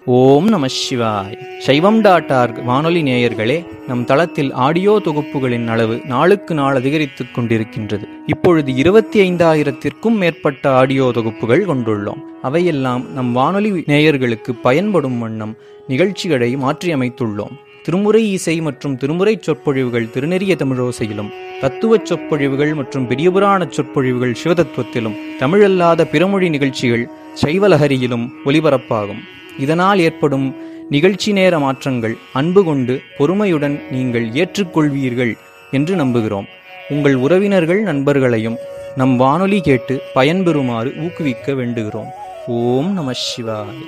ஓம் நம சிவாய் சைவம் டாட் ஆர்க் வானொலி நேயர்களே நம் தளத்தில் ஆடியோ தொகுப்புகளின் அளவு நாளுக்கு நாள் அதிகரித்துக் கொண்டிருக்கின்றது இப்பொழுது இருபத்தி ஐந்தாயிரத்திற்கும் மேற்பட்ட ஆடியோ தொகுப்புகள் கொண்டுள்ளோம் அவையெல்லாம் நம் வானொலி நேயர்களுக்கு பயன்படும் வண்ணம் நிகழ்ச்சிகளை மாற்றியமைத்துள்ளோம் திருமுறை இசை மற்றும் திருமுறை சொற்பொழிவுகள் திருநெறிய தமிழோசையிலும் தத்துவச் சொற்பொழிவுகள் மற்றும் பெரியபுராண சொற்பொழிவுகள் சிவதத்துவத்திலும் தமிழல்லாத பிறமொழி நிகழ்ச்சிகள் சைவலஹரியிலும் ஒலிபரப்பாகும் இதனால் ஏற்படும் நிகழ்ச்சி நேர மாற்றங்கள் அன்பு கொண்டு பொறுமையுடன் நீங்கள் ஏற்றுக்கொள்வீர்கள் என்று நம்புகிறோம் உங்கள் உறவினர்கள் நண்பர்களையும் நம் வானொலி கேட்டு பயன்பெறுமாறு ஊக்குவிக்க வேண்டுகிறோம் ஓம் நம சிவாய்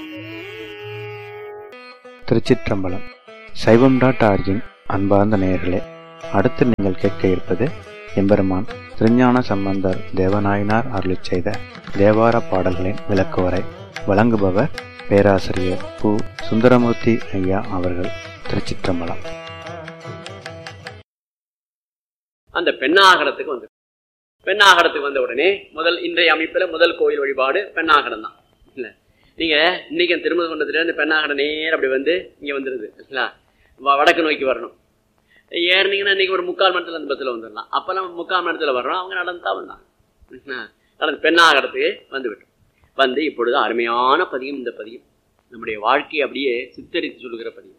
திருச்சிற்றம்பலம் சைவம் டாட் ஆர்ஜின் அன்பார்ந்த நேயர்களே அடுத்து நீங்கள் கேட்க இருப்பது எம்பெருமான் திருஞான சம்பந்தர் தேவநாயனார் அருளிச் செய்த தேவார பாடல்களின் விளக்குவரை வழங்குபவர் பேராசிரியர் பு சுந்தரமூர்த்தி ஐயா அவர்கள் திருச்சிற்றம்பலம் அந்த பெண்ணாகரத்துக்கு வந்து பெண்ணாகரத்துக்கு வந்த உடனே முதல் இன்றைய அமைப்புல முதல் கோயில் வழிபாடு பெண்ணாகரம் தான் இல்ல நீங்க இன்னைக்கு திருமண கொண்டதுல இருந்து பெண்ணாகரம் நேரம் அப்படி வந்து இங்க வந்துருது இல்ல வ- வடக்கு நோக்கி வரணும் ஏறினீங்கன்னா இன்னைக்கு ஒரு முக்கால் மணி நேரத்துல அந்த பஸ்ல வந்துடலாம் அப்பெல்லாம் முக்கால் மணி நேரத்துல வர்றோம் அவங்க நடந்து தான் வந்தாங்க என்ன? நடந்து பெண்ணாகரத்துக்கு வந்து விட்டோம் வந்து இப்பொழுது அருமையான பதியம் இந்த பதியம் நம்முடைய வாழ்க்கையை அப்படியே சித்தரித்து சொல்லுகிற பதியம்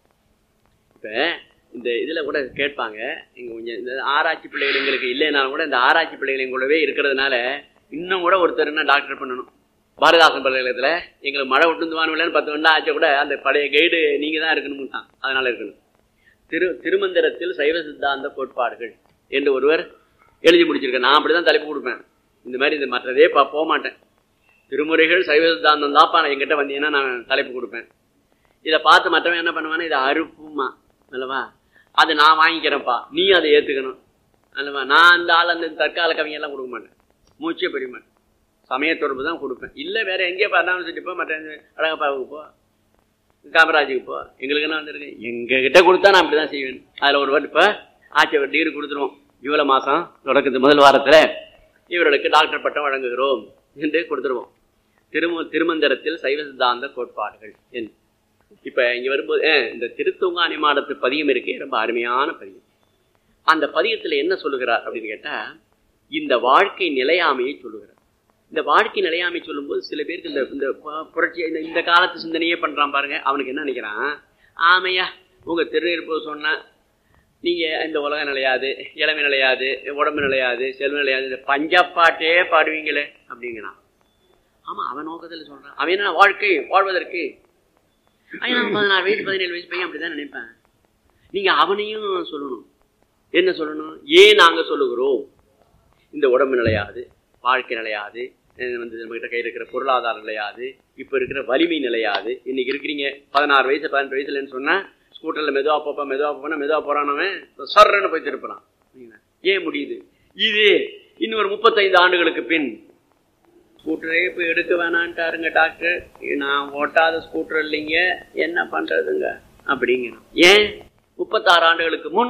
இப்ப இந்த இதுல கூட கேட்பாங்க இங்க கொஞ்சம் இந்த ஆராய்ச்சி பிள்ளைகள் எங்களுக்கு இல்லைனாலும் கூட இந்த ஆராய்ச்சி பிள்ளைகள் எங்களோடவே இருக்கிறதுனால இன்னும் கூட ஒருத்தர் என்ன டாக்டர் பண்ணணும் பாரதிதாசன் பல்கலைக்கழகத்துல எங்களுக்கு மழை விட்டு வானுவிலன்னு பத்து வருடம் ஆச்சு கூட அந்த பழைய கைடு நீங்க தான் இருக்கணும் தான் அதனால இருக்கணும் திரு திருமந்திரத்தில் சைவ சித்தாந்த கோட்பாடுகள் என்று ஒருவர் எழுதி முடிச்சிருக்கேன் நான் அப்படிதான் தலைப்பு கொடுப்பேன் இந்த மாதிரி இந்த மற்றதே பா போக மாட்டேன் திருமுறைகள் சைவ சித்தாந்தம் தான்ப்பா நான் எங்கிட்ட வந்தீங்கன்னா நான் தலைப்பு கொடுப்பேன் இதை பார்த்து மற்றவன் என்ன பண்ணுவானா இதை அறுப்புமா அல்லவா அது நான் வாங்கிக்கிறேன்ப்பா நீ அதை ஏற்றுக்கணும் அல்லவா நான் அந்த ஆள் அந்த தற்கால கவிஞெல்லாம் கொடுக்க மாட்டேன் மூச்சே பெரிய மாட்டேன் சமய தொடர்பு தான் கொடுப்பேன் இல்லை வேற எங்கேயே பார்த்தாலும் சொல்லிட்டு போ மற்ற அழகப்பாவுக்கு போ காமராஜுக்கு போ எங்களுக்கு என்ன வந்திருக்கு எங்க கிட்ட கொடுத்தா நான் அப்படி தான் செய்வேன் அதில் ஒரு வாட்டி இப்போ ஆட்சி ஒரு டிகிரி கொடுத்துருவோம் ஜூலை மாதம் தொடக்கத்து முதல் வாரத்தில் இவர்களுக்கு டாக்டர் பட்டம் வழங்குகிறோம் என்று கொடுத்துருவோம் திரும திருமந்திரத்தில் சைவ சித்தாந்த கோட்பாடுகள் என்று இப்ப இங்க வரும்போது அஹ், இந்த திருத்தூங்காணி மாடத்து பதியம் இருக்கே ரொம்ப அருமையான பதியம் அந்த பதியத்துல என்ன சொல்லுகிறார் அப்படின்னு கேட்டா இந்த வாழ்க்கை நிலையாமையை சொல்லுகிறார் இந்த வாழ்க்கை நிலையாமை சொல்லும்போது சில பேருக்கு இந்த இந்த பு- புரட்சி இந்த இந்த காலத்து சிந்தனையே பண்றான் பாருங்க அவனுக்கு என்ன நினைக்கிறான் ஆமையா உங்க திருநெருப்பு சொன்னா நீங்க இந்த உலகம் நிலையாது இளமை நிலையாது உடம்பு நிலையாது செல்வம் நிலையாது இந்த பஞ்சப்பாட்டே பாடுவீங்களே அப்படிங்கிறான் ஆமா அவன் நோக்கத்துல சொல்றான் அவன் என்ன வாழ்க்கை வாழ்வதற்கு ஐயா, நான் பதினாறு வயசு பதினேழு வயசு பையன் அப்படிதான் நினைப்பேன் நீங்க அவனையும் சொல்லணும் என்ன சொல்லணும் ஏன் நாங்க சொல்லுகிறோம் இந்த உடம்பு நிலையாது வாழ்க்கை நிலையாது அஹ் வந்து நம்ம கிட்ட கையில் இருக்கிற பொருளாதாரம் நிலையாது இப்ப இருக்கிற வலிமை நிலையாது இன்னைக்கு இருக்கிறீங்க பதினாறு வயசு பதினெட்டு வயசுலன்னு சொன்னா ஸ்கூட்டர்ல மெதுவா போப்பா மெதுவா போனா மெதுவா போறானவன் சர்றன்னு போய் திருப்பலாம் சரிங்களா? ஏன் முடியுது இது இன்னும் ஒரு முப்பத்தைந்து ஆண்டுகளுக்கு பின் ஸ்கூட்டரே இப்போ எடுக்க வேணான்ட்டாருங்க டாக்டர் நான் ஓட்டாத ஸ்கூட்டர் இல்லைங்க என்ன பண்றதுங்க அப்படிங்கிறோம் ஏன் முப்பத்தாறு ஆண்டுகளுக்கு முன்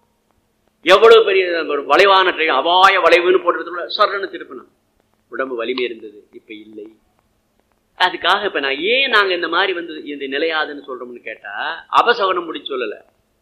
எவ்வளவு பெரிய ஒரு வளைவான ட்ரெயின் அபாய வளைவுன்னு போடுறதுக்குள்ள சர்றன்னு திருப்பினான் உடம்பு வலிமை இருந்தது இப்ப இல்லை அதுக்காக இப்ப நான் ஏன் நாங்க இந்த மாதிரி வந்து இந்த நிலையாதுன்னு சொல்றோம்னு கேட்டா அபசகனம் முடிச்சு சொல்லல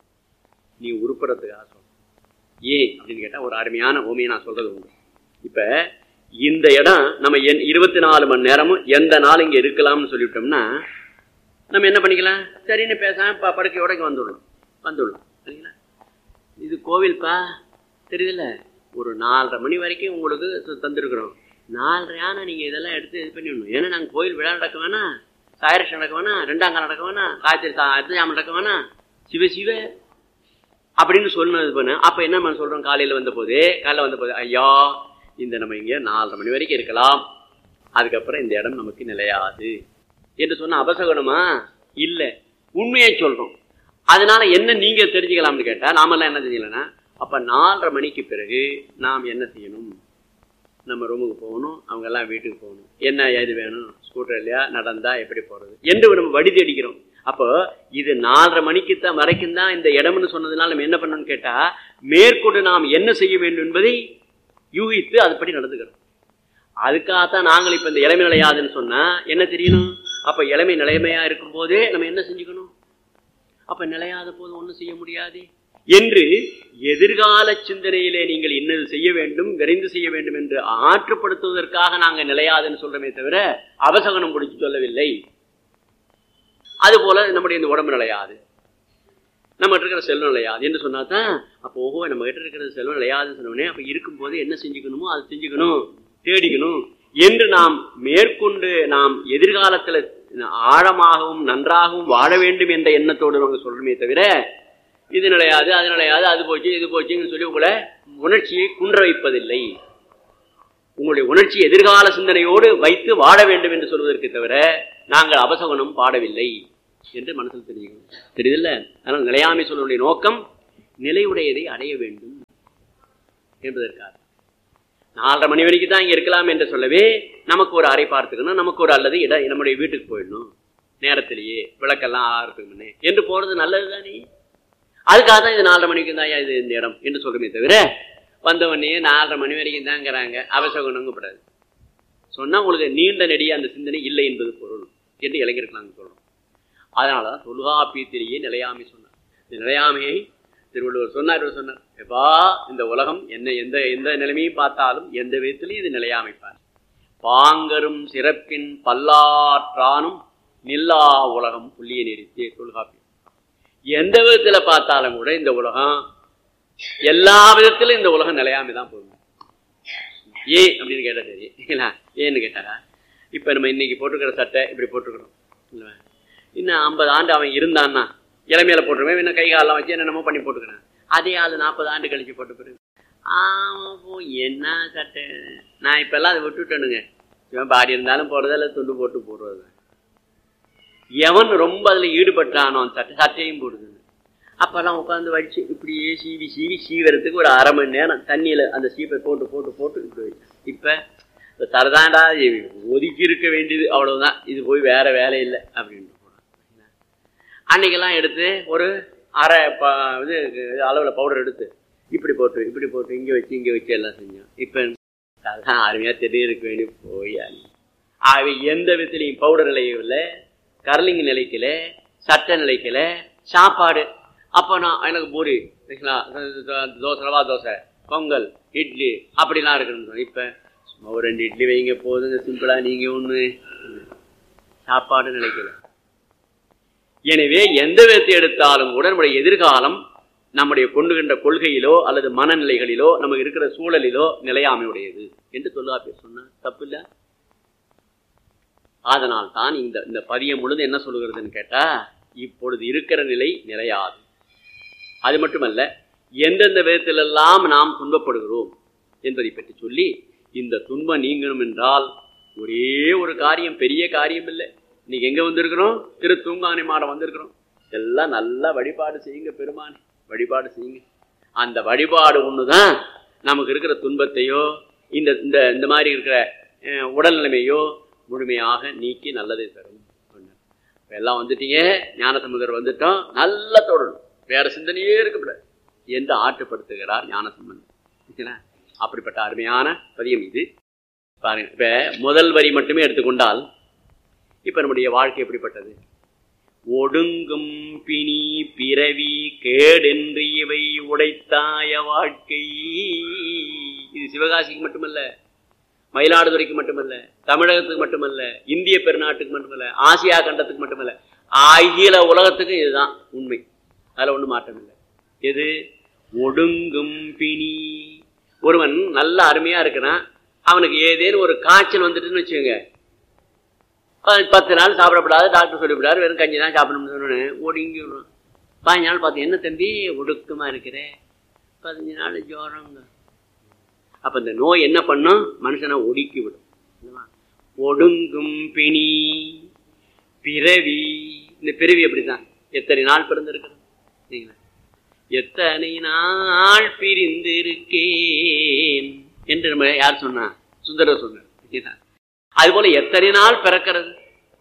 நீ உருப்படுறதுக்காக சொல்ற ஏன் அப்படின்னு கேட்டா ஒரு அருமையான ஓமையை நான் சொல்றது உண்டு இப்ப இந்த இடம் நம்ம என் இருபத்தி நாலு மணி நேரமும் எந்த நாள் இங்க இருக்கலாம்னு சொல்லிவிட்டோம்னா நம்ம என்ன பண்ணிக்கலாம் சரின்னு பேசாம ப- படுக்கையோட இங்க வந்துடலாம் வந்துடலாம் சரிங்களா இது கோவில்ப்பா தெரியுதுல்ல ஒரு நாலரை மணி வரைக்கும் உங்களுக்கு த- தந்திருக்கிறோம் நாலரை ஆனா நீங்க இதெல்லாம் எடுத்து இது பண்ணிடணும் ஏன்னா நாங்க கோயில் விழா நடக்க வேணாம் சாயரட்சம் நடக்க வேணாம் ரெண்டாம் காலம் நடக்க வேணாம் காய்ச்சல் அர்த்தஜாமம் நடக்க வேணாம் சிவ சிவ அப்படின்னு சொன்னது பண்ண அப்ப என்ன நம்ம சொல்றோம் காலையில வந்த போது காலைல வந்த போது ஐயா இந்த நம்ம இங்க நாலரை மணி வரைக்கும் இருக்கலாம் அதுக்கப்புறம் இந்த இடம் நமக்கு நிலையாது என்று சொன்ன அபசகுணமா இல்ல உண்மையை சொல்றோம் அதனால என்ன நீங்க தெரிஞ்சுக்கலாம்னு கேட்டா நாமெல்லாம் என்ன தெரிஞ்சுக்கலன்னா அப்ப நாலரை மணிக்கு பிறகு நாம் என்ன செய்யணும் நம்ம ரூமுக்கு போகணும் அவங்க எல்லாம் வீட்டுக்கு போகணும் என்ன ஏது வேணும் ஸ்கூட்டர் இல்லையா நடந்தா எப்படி போறது என்று நம்ம வழி தேடிக்கிறோம் அப்போ இது நாலரை மணிக்கு தான் வரைக்கும் தான் இந்த இடம்னு சொன்னதுனால நம்ம என்ன பண்ணணும்னு கேட்டா மேற்கொண்டு நாம் என்ன செய்ய வேண்டும் என்பதை யூகித்து அதுபடி நடந்துக்கிறோம் அதுக்காகத்தான் நாங்கள் இப்ப இந்த இளமை நிலையாதுன்னு சொன்னா என்ன தெரியணும் அப்ப இளமை நிலைமையா இருக்கும் போதே நம்ம என்ன செஞ்சுக்கணும் அப்ப நிலையாத போது ஒண்ணும் செய்ய முடியாது என்று எதிர்கால சிந்தனையிலே நீங்கள் இன்னது செய்ய வேண்டும் விரைந்து செய்ய வேண்டும் என்று ஆற்றுப்படுத்துவதற்காக நாங்க நிலையாதுன்னு சொல்றோமே தவிர அவசகனம் பிடிச்சு சொல்லவில்லை அதுபோல நம்முடைய இந்த உடம்பு நிலையாது நம்ம இருக்கிற செல்வம் நிலையாது என்று சொன்னா தான் அப்போ ஓஹோ நம்ம கிட்ட இருக்கிற செல்வம் நிலையாதுன்னு சொன்னோடனே அப்ப இருக்கும்போது என்ன செஞ்சுக்கணுமோ அதை செஞ்சுக்கணும் தேடிக்கணும் என்று நாம் மேற்கொண்டு நாம் எதிர்காலத்துல ஆழமாகவும் நன்றாகவும் வாழ வேண்டும் என்ற எண்ணத்தோடு நாங்கள் சொல்றோமே தவிர இது நிலையாது அது நிலையாது அது போச்சு இது போச்சுன்னு சொல்லி உங்களை உணர்ச்சியை குன்ற வைப்பதில்லை உங்களுடைய உணர்ச்சி எதிர்கால சிந்தனையோடு வைத்து வாழ வேண்டும் என்று சொல்வதற்கு தவிர நாங்கள் அபசகுணம் பாடவில்லை என்று மனசில் தெரியும் தெரியுதுல்ல அதனால் நிலையாமை சொல்வனுடைய நோக்கம் நிலையுடையதை அடைய வேண்டும் என்பதற்காக நாலரை மணி வரைக்கும் தான் இங்க இருக்கலாம் என்று சொல்லவே நமக்கு ஒரு அறை பார்த்துக்கணும் நமக்கு ஒரு அல்லது இட நம்முடைய வீட்டுக்கு போயிடணும் நேரத்திலேயே விளக்கெல்லாம் ஆகிறதுக்கு முன்னே என்று போறது நல்லது தானே அதுக்காக தான் இது நாலரை மணிக்கு தான் இது இந்த இடம் என்று சொல்றமே தவிர வந்தவொடனே நாலரை மணி வரைக்கும் தாங்கிறாங்க அவசகுணங்கப்படாது சொன்னா உங்களுக்கு நீண்ட நெடிய அந்த சிந்தனை இல்லை என்பது பொருள் என்று இளைஞருக்கு நாங்கள் சொல்றோம் அதனால தான் தொல்காப்பியத்திலேயே நிலையாமை சொன்னார் இந்த நிலையாமையை திருவள்ளுவர் சொன்னார் இவர் சொன்னார் எப்பா இந்த உலகம் என்ன எந்த எந்த நிலைமையும் பார்த்தாலும் எந்த விதத்திலையும் இது நிலையாமைப்பார் பாங்கரும் சிறப்பின் பல்லாற்றானும் நில்லா உலகம் புள்ளிய நெறித்தே தொல்காப்பியம் எந்த விதத்துல பார்த்தாலும் கூட இந்த உலகம் எல்லா விதத்திலும் இந்த உலகம் நிலையாமை தான் போகும் ஏன் அப்படின்னு கேட்டா சரி இல்ல ஏன்னு கேட்டாரா இப்ப நம்ம இன்னைக்கு போட்டுக்கிற சட்டை இப்படி போட்டுக்கிறோம் இல்ல இன்னும் ஐம்பது ஆண்டு அவன் இருந்தான்னா இளமையில போட்டுருவேன் இன்னும் கை காலெல்லாம் வச்சு என்னென்னமோ பண்ணி போட்டுக்கிறேன் அதே ஆள் நாற்பது ஆண்டு கழிச்சு போட்டு போயிரு ஆமா போ என்ன சட்டை நான் இப்ப எல்லாம் அதை விட்டுட்டேனுங்க இவன் பாடி இருந்தாலும் போடுறது இல்லை துண்டு போட்டு போடுறது எவன் ரொம்ப அதுல ஈடுபட்டானோ அந்த சட்டை சட்டையும் போடுது அப்பெல்லாம் உட்காந்து வடிச்சு இப்படியே சீவி சீவி சீவறதுக்கு ஒரு அரை மணி நேரம் தண்ணியில அந்த சீப்பை போட்டு போட்டு போட்டு இப்படி வச்சு இப்ப இந்த தரதாண்டா இது ஒதுக்கி இருக்க வேண்டியது அவ்வளவுதான் இது போய் வேற வேலை இல்லை அப்படின்ட்டு போனான் அன்னைக்கெல்லாம் எடுத்து ஒரு அரை ப- இது அளவுல பவுடர் எடுத்து இப்படி போட்டு இப்படி போட்டு இங்க வச்சு இங்க வச்சு எல்லாம் செஞ்சோம் இப்ப அதான் அருமையா தெரிய இருக்க வேண்டிய போய் ஆகவே எந்த விதத்திலையும் பவுடர் நிலையில கர்லிங் நிலைக்கல சட்டை நிலைக்கல சாப்பாடு அப்போ நான் எனக்கு பூரி சரிங்களா, தோசை ரவா தோசை பொங்கல் இட்லி அப்படிலாம் இருக்கணும் இப்போ சும்மா ஒரு ரெண்டு இட்லி வைங்க போதுங்க சிம்பிளா நீங்க ஒண்ணு சாப்பாடு நிலைக்கல எனவே எந்த விதத்தை எடுத்தாலும் கூட நம்முடைய எதிர்காலம் நம்முடைய கொண்டுகின்ற கொள்கையிலோ அல்லது மனநிலைகளிலோ நமக்கு இருக்கிற சூழலிலோ நிலையாமையுடையது என்று தொல்லாப்பியர் சொன்ன தப்பு இல்ல அதனால் தான் இந்த இந்த பதியம் முழுது என்ன சொல்லுகிறதுன்னு கேட்டா இப்பொழுது இருக்கிற நிலை நிலையாது அது மட்டுமல்ல எந்தெந்த விதத்திலெல்லாம் நாம் துன்பப்படுகிறோம் என்பதை பற்றி சொல்லி இந்த துன்பம் நீங்கணும் என்றால் ஒரே ஒரு காரியம் பெரிய காரியம் இல்லை இன்னைக்கு எங்க வந்திருக்கிறோம் திரு தூங்கானை மாட வந்திருக்கிறோம் எல்லாம் நல்லா வழிபாடு செய்யுங்க பெருமானே வழிபாடு செய்யுங்க அந்த வழிபாடு ஒண்ணுதான் நமக்கு இருக்கிற துன்பத்தையோ இந்த இந்த இந்த மாதிரி இருக்கிற அஹ், உடல் நிலைமையோ முழுமையாக நீக்கி நல்லதை தரும் சொன்னார். இப்ப எல்லாம் வந்துட்டீங்க ஞானசமுதர் வந்துட்டோம் நல்ல தொடரும் வேற சிந்தனையே இருக்கக்கூடாது என்று ஆற்றுப்படுத்துகிறார் ஞானசம்பந்தர் சரிங்களா? அப்படிப்பட்ட அருமையான பதியம் இது பாருங்க இப்ப முதல் வரி மட்டுமே எடுத்துக்கொண்டால் இப்ப நம்முடைய வாழ்க்கை எப்படிப்பட்டது ஒடுங்கும் பிணி பிறவி கேடென்று இவை உடைத்தாய வாழ்க்கை இது சிவகாசிக்கு மட்டுமல்ல மயிலாடுதுறைக்கு மட்டுமல்ல தமிழகத்துக்கு மட்டுமல்ல இந்திய பெருநாட்டுக்கு மட்டுமல்ல ஆசியா கண்டத்துக்கு மட்டுமல்ல அகில உலகத்துக்கும் இதுதான் உண்மை அதுல ஒண்ணும் மாற்றம் இல்லை எது ஒடுங்கும் பிணி ஒருவன் நல்ல அருமையா இருக்கிறான் அவனுக்கு ஏதேனும் ஒரு காய்ச்சல் வந்துட்டுன்னு வச்சுக்கோங்க ப- பத்து நாள் சாப்பிடக்கூடாது டாக்டர் சொல்லிவிடாரு வெறும் கஞ்சி தான் சாப்பிடணும்னு சொன்னோன்னு ஒடுங்கி விடுறான் பதினஞ்சு நாள் பார்த்து என்ன தம்பி ஒடுக்கமா இருக்கிறே பதினஞ்சு நாள் ஜோரங்க அப்ப இந்த நோய் என்ன பண்ணும் மனுஷனை ஒடுக்கி விடும் என்னவா? ஒடுங்கும் பிணி பிறவி இந்த பிறவி அப்படிதான் எத்தனை நாள் பிறந்திருக்கிறது சரிங்களா? எத்தனை நாள் பிரிந்திருக்கேன் என்று நம்ம யார் சொன்னா சுந்தரர் சொன்னார் சரிங்களா? அதுபோல எத்தனை நாள் பிறக்கிறது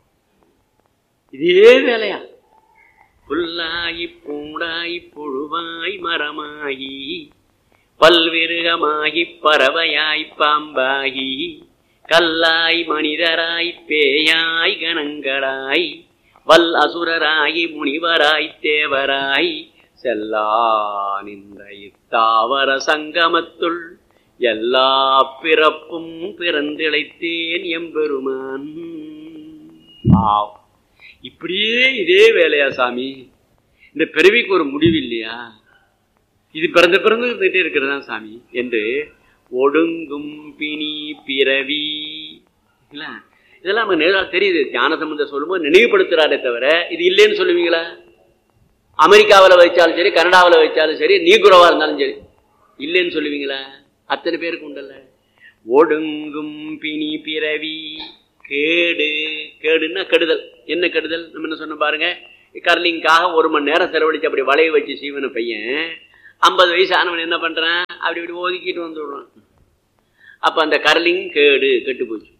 இதே வேலையா புல்லாகி பூடாய் புழுவாய் மரமாகி பல்விருகமாகி பறவையாய் பாம்பாகி கல்லாய் மனிதராய் பேயாய் கணங்களாய் வல் அசுரராய் முனிவராய் தேவராய் செல்லா நின்ற இத்தாவர சங்கமத்துள் எல்லா பிறப்பும் பிறந்திழைத்தேன் எம்பெருமான் ஆவ். இப்படியே இதே வேலையா சாமி இந்த பிறவிக்கு ஒரு முடிவு இல்லையா இது பிறந்த பிறந்து இருந்துகிட்டே இருக்கிறதா சாமி என்று ஒடுங்கும் பிணி பிறவி இல்ல இதெல்லாம் நம்ம நேரா தெரியுது ஞான சம்பந்தம் சொல்லும்போது நினைவுபடுத்துறாரே தவிர இது இல்லைன்னு சொல்லுவீங்களா அமெரிக்காவில் வச்சாலும் சரி கனடாவில் வச்சாலும் சரி நீகுரவா இருந்தாலும் சரி இல்லைன்னு சொல்லுவீங்களா அத்தனை பேருக்கு உண்டல்ல ஒடுங்கும் பிணி பிறவி கேடு கேடுன்னா கெடுதல் என்ன கெடுதல் நம்ம என்ன சொன்ன பாருங்க கர்லிங்காக ஒரு மணி நேரம் செலவழிச்சு அப்படி வளைய வச்சு சீவன பையன் ஐம்பது வயசு ஆனவன் என்ன பண்றான் அப்படி இப்படி ஒதுக்கிட்டு வந்துடுறான் அப்ப அந்த கர்லிங் கேடு கெட்டு போச்சு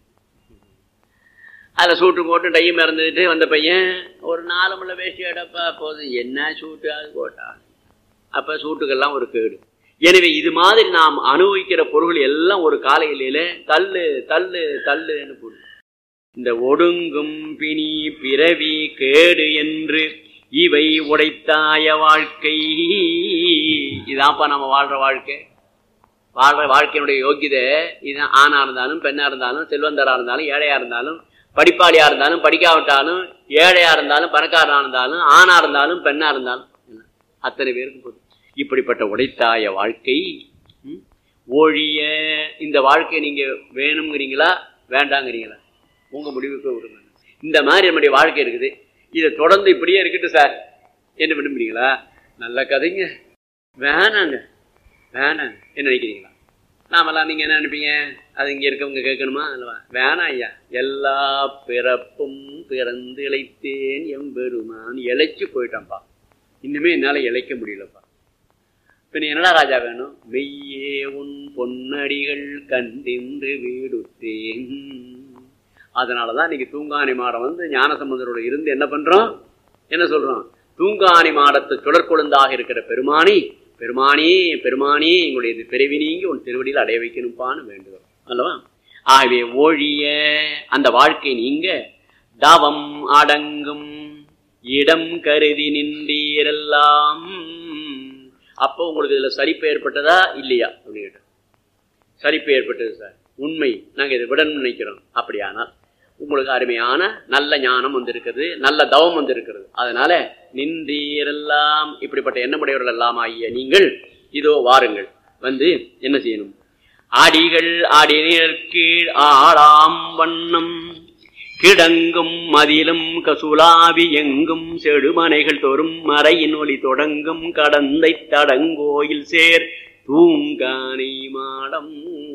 அதில் சூட்டு போட்டு டையும் இறந்துட்டு வந்த பையன் ஒரு நாலு முள்ள வேஷ்டி அடப்பா போதும் என்ன சூட்டு அது போட்டா அப்ப சூட்டுக்கெல்லாம் ஒரு கேடு எனவே இது மாதிரி நாம் அனுபவிக்கிற பொருள் எல்லாம் ஒரு காலையில தள்ளு தள்ளு தள்ளுன்னு போடு இந்த ஒடுங்கும் பிணி பிறவி கேடு என்று இவை உடைத்தாய வாழ்க்கை இதான்ப்பா நம்ம வாழ்ற வாழ்க்கை வாழ்ற வாழ்க்கையினுடைய யோகியதை இதுதான் ஆணா இருந்தாலும் பெண்ணா இருந்தாலும் செல்வந்தரா இருந்தாலும் ஏழையா இருந்தாலும் படிப்பாளியா இருந்தாலும் படிக்காவிட்டாலும் ஏழையா இருந்தாலும் பணக்காரனா இருந்தாலும் ஆணா இருந்தாலும் பெண்ணா இருந்தாலும் என்ன? அத்தனை பேருக்கு போதும் இப்படிப்பட்ட உடைத்தாய வாழ்க்கை ம், ஒழிய இந்த வாழ்க்கை நீங்க வேணுங்கிறீங்களா வேண்டாங்கிறீங்களா உங்க முடிவுக்கு விடுங்க இந்த மாதிரி நம்முடைய வாழ்க்கை இருக்குது இதை தொடர்ந்து இப்படியே இருக்கட்டும் சார் என்ன விரும்புறீங்களா நல்ல கதைங்க வேணாங்க வேணாங்க என்ன நினைக்கிறீங்களா நாமெல்லாம் நீங்க என்ன நினைப்பீங்க அது இங்க இருக்கவங்க கேட்கணுமா அல்லவா வேணாம் ஐயா எல்லா பிறப்பும் பிறந்து இழைத்தேன் எம்பெருமான் இழைச்சு போயிட்டான்ப்பா இன்னுமே என்னால இழைக்க முடியலப்பா இப்ப நீ என்னடா ராஜா வேணும் மெய்யே உன் பொன்னடிகள் கண்டின்று வீடுத்தேன் அதனாலதான் இன்னைக்கு தூங்காணி மாடம் வந்து ஞானசம்பந்தரோட இருந்து என்ன பண்றோம் என்ன சொல்றோம் தூங்காணி மாடத்து சுடற்கொழுந்தாக இருக்கிற பெருமானி பெருமானி பெருமானி எங்களுடைய இது பிறவி நீங்கி உன் திருவடியில் அடைய வைக்கணும்பான்னு வேண்டுகிறோம் அல்லவா ஆகவே ஒழிய அந்த வாழ்க்கை நீங்க தவம் அடங்கும் இடம் கருதி நின்றீரெல்லாம் அப்போ உங்களுக்கு இதுல சரிப்பு ஏற்பட்டதா இல்லையா அப்படின்னு கேட்டேன். சரிப்பு ஏற்பட்டது சார் உண்மை நாங்க இதை விடணும்னு நினைக்கிறோம் அப்படியானால் உங்களுக்கு அருமையான நல்ல ஞானம் வந்திருக்கிறது நல்ல தவம் வந்திருக்கிறது அதனால நின்றீரெல்லாம் இப்படிப்பட்ட எண்ணமுடையவர்கள் எல்லாம் ஆகிய நீங்கள் இதோ வாருங்கள் வந்து என்ன செய்யணும் அடிகள் அடிநீர் கீழ் ஆளாம் வண்ணம் கிடங்கும் மதிலும் கசுலாவி எங்கும் செடுமனைகள் தோறும் மறையின் ஒளி தொடங்கும் கடந்தை தடங்கோயில் சேர் தூங்கானை மாடம்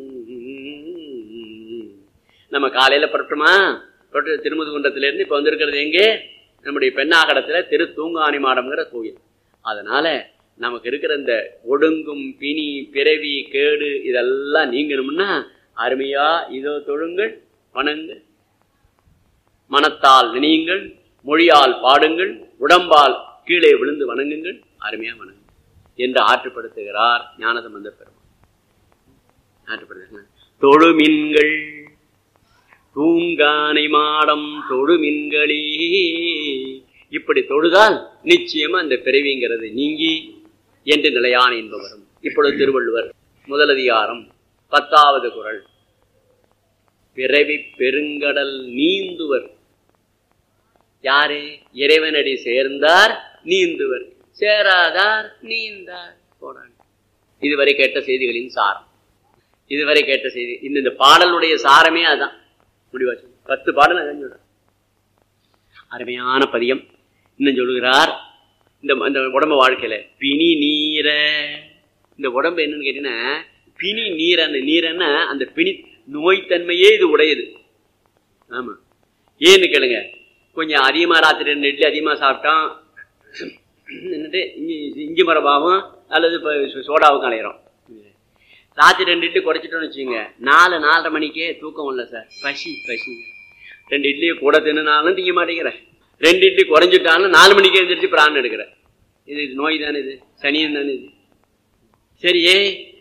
நம்ம காலையில புறட்டுமா புறட்டு திருமுதுகுன்றத்துல இருந்து இப்ப வந்திருக்கிறது எங்கே நம்முடைய பெண்ணாகடத்துல திரு தூங்காணி மாடம்ங்கிற கோயில் அதனால நமக்கு இருக்கிற இந்த ஒடுங்கும் பிணி பிறவி கேடு இதெல்லாம் நீங்கணும்னா அருமையா இதோ தொழுங்கள் வணங்குங்கள் மனத்தால் நினையுங்கள் மொழியால் பாடுங்கள் உடம்பால் கீழே விழுந்து வணங்குங்கள் அருமையா வணங்குங்கள் என்று ஆற்றுப்படுத்துகிறார் ஞானசம்பந்த பெருமான் ஆற்றுப்படுத்துகிறார் தொழுமின்கள் தூங்கானை மாடம் தொழுமின்களே இப்படி தொழுதால் நிச்சயமா அந்த பிறவிங்கிறது நீங்கி என்று நிலையான இன்பம் வரும் இப்பொழுது திருவள்ளுவர் முதலதிகாரம் பத்தாவது குறள் பிறவி பெருங்கடல் நீந்துவர் யாரு இறைவனடி சேர்ந்தார் நீந்துவர் சேராதார் நீந்தார் போனான் இதுவரை கேட்ட செய்திகளின் சாரம் இதுவரை கேட்ட செய்தி இந்த இந்த பாடலுடைய சாரமே அதான் முடிவாச்சு பத்து பாடல் அதான் சொல்றேன் அருமையான பதியம் இன்னும் சொல்லுகிறார் இந்த இந்த உடம்பு வாழ்க்கையில பிணி நீர இந்த உடம்பு என்னன்னு கேட்டீங்கன்னா பிணி நீரன்னு நீரன்னா அந்த பிணி நோய்த்தன்மையே இது உடையது ஆமா ஏன்னு கேளுங்க கொஞ்சம் அதிகமா ராத்திரி ரெண்டு இட்லி அதிகமா சாப்பிட்டோம் என்னட்டு இஞ்சி இஞ்சி மரபாவும் அல்லது இப்போ சோடாவுக்கும் அலையிறோம் ராத்திரி ரெண்டு இட்லி குறைச்சிட்டோம்னு வச்சுக்கோங்க நாலு நாலரை மணிக்கே தூக்கம் இல்லை சார் பசி பசி ரெண்டு இட்லியை கூட தின்னாலும் திங்க மாட்டேங்கிறேன் ரெண்டு இட்லி குறைஞ்சிட்டாலும் நாலு மணிக்கே எழுந்திரிச்சு பிராணம் எடுக்கிறேன் இது இது நோய் தானே இது சனியன் தானே இது சரியே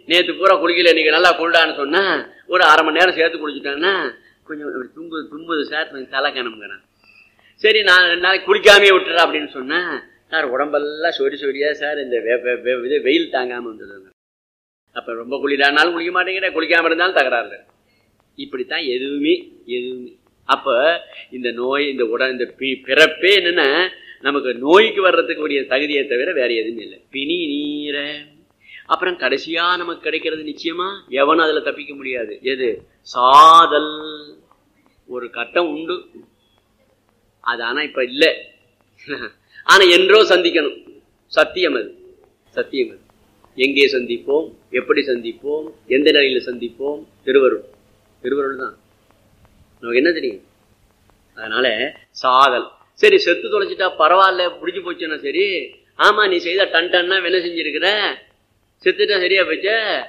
நேற்று பூரா குளிக்கல இன்னைக்கு நல்லா குளிடான்னு சொன்னா ஒரு அரை மணி நேரம் சேர்த்து குளிச்சுட்டாங்கன்னா கொஞ்சம் இப்படி தும்புது தும்புது சார் கொஞ்சம் தலை கணமுங்கிறேன் சரி நான் ரெண்டு நாளைக்கு குளிக்காமே விட்டுறேன் அப்படின்னு சொன்னேன் சார் உடம்பெல்லாம் சொரி சொரியா சார் இந்த வெ- வெ- வெ- இது வெயில் தாங்காமல் வந்ததுங்க அப்போ ரொம்ப குளிரானாலும் குளிக்க மாட்டேங்கிற குளிக்காம இருந்தாலும் தகராறு இப்படித்தான் எதுவுமே எதுவுமே அப்போ இந்த நோய் இந்த உடல் இந்த பி- பிறப்பே என்னன்னா நமக்கு நோய்க்கு வர்றதுக்கு உரிய தகுதியை தவிர வேற எதுவுமே இல்லை பிணி நீர அப்புறம் கடைசியா நமக்கு கிடைக்கிறது நிச்சயமா எவனும் அதுல தப்பிக்க முடியாது எது சாதல் ஒரு கட்டம் உண்டு அது ஆனா இப்ப இல்லை ஆனா என்றோ சந்திக்கணும் சத்தியம் அது சத்தியம் அது எங்கே சந்திப்போம் எப்படி சந்திப்போம் எந்த நிலையில சந்திப்போம் திருவருள் திருவருள் தான் நமக்கு என்ன தெரியும் அதனால சாதல் சரி செத்து தொலைச்சிட்டா பரவாயில்ல பிடிச்சி போச்சுன்னா சரி ஆமா நீ செய்த டன் டன்னா வேலை செஞ்சிருக்கிற செத்துட்டா சரியா போச்சே